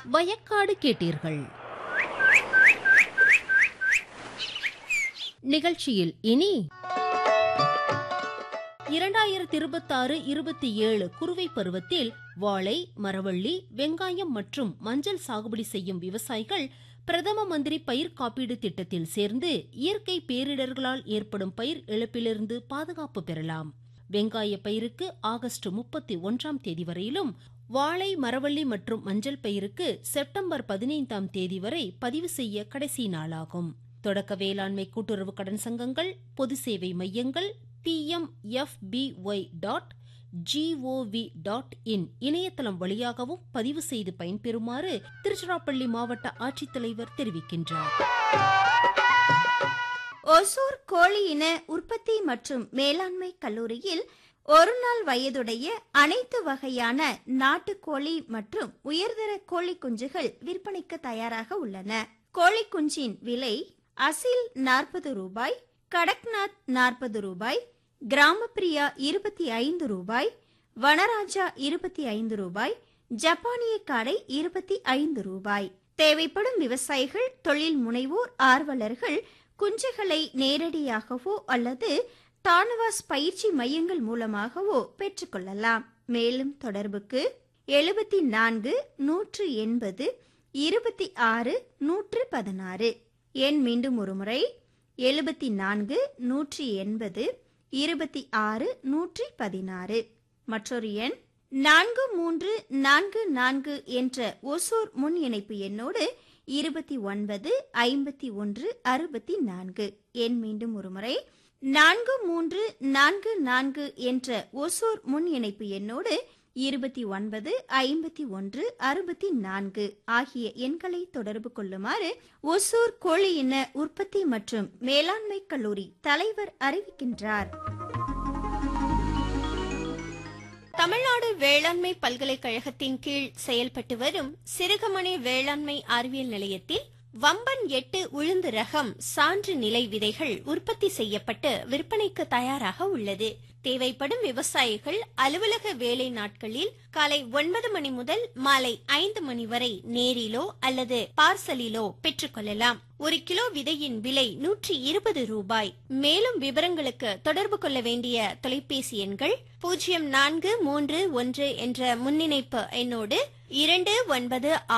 வயக்காடு கேட்டீர்கள் நிகழ்ச்சியில் இனி இரண்டாயிரத்தி இருபத்தாறு இருபத்தி ஏழு குறுவை பருவத்தில் வாழை மரவள்ளி வெங்காயம் மற்றும் மஞ்சள் சாகுபடி செய்யும் விவசாயிகள் பிரதம மந்திரி பயிர் காப்பீடு திட்டத்தில் சேர்ந்து இயற்கை பேரிடர்களால் ஏற்படும் பயிர் இழப்பிலிருந்து பாதுகாப்பு பெறலாம் வெங்காய பயிருக்கு ஆகஸ்ட் முப்பத்தி ஒன்றாம் தேதி வரையிலும் வாழை மரவள்ளி மற்றும் மஞ்சள் பயிருக்கு செப்டம்பர் பதினைந்தாம் தேதி வரை பதிவு செய்ய கடைசி நாளாகும் தொடக்க வேளாண்மை கூட்டுறவு கடன் சங்கங்கள் பொது சேவை மையங்கள் PMFBY dot GOV dot in இணையதளம் வழியாகவும் பதிவு செய்து பயன்பெறுமாறு திருச்சிராப்பள்ளி மாவட்ட ஆட்சித்தலைவர் தெரிவிக்கின்றார் ஒசூர் கோழி இன உற்பத்தி மற்றும் மேலாண்மை கல்லூரியில் ஒரு நாள் வயதுடைய அனைத்து வகையான நாட்டுக்கோழி மற்றும் உயர்தர கோழி குஞ்சுகள் விற்பனைக்கு தயாராக உள்ளன கோழி குஞ்சின் விலை அசில் நாற்பது ரூபாய் கடக்நாத் நாற்பது ரூபாய் கிராமப்பிரியா இருபத்தி ஐந்து ரூபாய் வனராஜா இருபத்தி ஐந்து ரூபாய் ஜப்பானிய காடை இருபத்தி ஐந்து ரூபாய் தேவைப்படும் விவசாயிகள் தொழில் முனைவோர் ஆர்வலர்கள் குஞ்சுகளை நேரடியாகவோ அல்லது தானுவாஸ் பயிற்சி மையங்கள் மூலமாகவோ பெற்றுக்கொள்ளலாம் மேலும் தொடர்புக்கு எழுபத்தி நான்கு நூற்று எண்பது இருபத்தி ஆறு நூற்று பதினாறு எண் மீண்டும் ஒருமுறை எழுபத்தி நான்கு நூற்றி எண்பது இருபத்தி ஆறு நூற்றி பதினாறு மற்றொரு எண் நான்கு மூன்று நான்கு நான்கு என்ற ஒசூர் முன் இணைப்பு எண்ணோடு இருபத்தி ஒன்பது ஐம்பத்தி ஒன்று அறுபத்தி நான்கு எண் மீண்டும் ஒருமுறை நான்கு மூன்று நான்கு நான்கு என்ற ஒசூர் முன் இணைப்பு எண்ணோடு இருபத்தி ஒன்பது ஐம்பத்தி ஒன்று அறுபத்தி நான்கு ஆகிய எண்களை தொடர்பு கொள்ளுமாறு ஒசூர் கோழி இன உற்பத்தி மற்றும் மேலாண்மை கல்லூரி தலைவர் அறிவிக்கின்றார் தமிழ்நாடு வேளாண்மை பல்கலைக்கழகத்தின் கீழ் செயல்பட்டு வரும் சிறுகமணி வேளாண்மை அறிவியல் நிலையத்தில் வம்பன் எட்டு உளுந்து ரகம் சான்று நிலை விதைகள் உற்பத்தி செய்யப்பட்டு விற்பனைக்கு தயாராக உள்ளது தேவைப்படும் விவசாயிகள் அலுவலக வேலை நாட்களில் காலை ஒன்பது மணி முதல் மாலை ஐந்து மணி வரை நேரிலோ அல்லது பார்சலிலோ பெற்றுக்கொள்ளலாம் ஒரு கிலோ விதையின் விலை நூற்றி இருபது ரூபாய் மேலும் விவரங்களுக்கு தொடர்பு கொள்ள வேண்டிய தொலைபேசி எண்கள் பூஜ்ஜியம் நான்கு மூன்று ஒன்று என்ற முன்னிணைப்பு எண்ணோடு இரண்டு ஒன்பது